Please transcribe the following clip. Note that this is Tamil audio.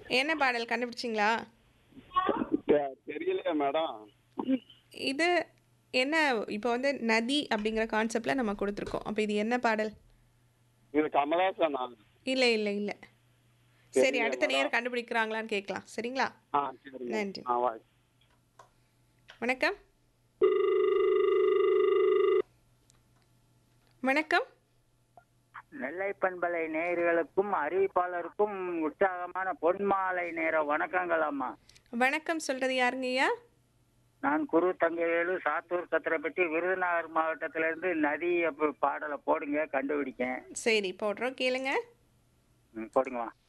என்ன பாடல் கண்டுபிடிச்சிங்களா தெ- தெரியலையே மேடம் இது என்ன இப்போ வந்து நதி அப்படிங்கிற கான்செப்டில் நம்ம கொடுத்துருக்கோம் அப்போ இது என்ன பாடல் இது கமலாசன் ஆள் இல்லை இல்லை இல்லை சரி தெரியல அடுத்த நேரம் கண்டுபிடிக்கிறாங்களான்னு கேட்கலாம் சரிங்களா ஆ சரிங்க நன்றி. ஆ வாய் வணக்கம் வணக்கம் நெல்லை பண்பலை நேயர்களுக்கும் அறிவிப்பாளருக்கும் உற்சாகமான பொன்மாலை நேர வணக்கங்கள் அம்மா வணக்கம் சொல்கிறது யாருங்கய்யா நான் குரு தங்கவேலு சாத்தூர் கத்திரப்பட்டி விருதுநகர் மாவட்டத்திலிருந்து நதி அப்ப பாடலை போடுங்க கண்டுபிடிக்கேன் சரி போடுறோம் கேளுங்க ம், போடுங்கம்மா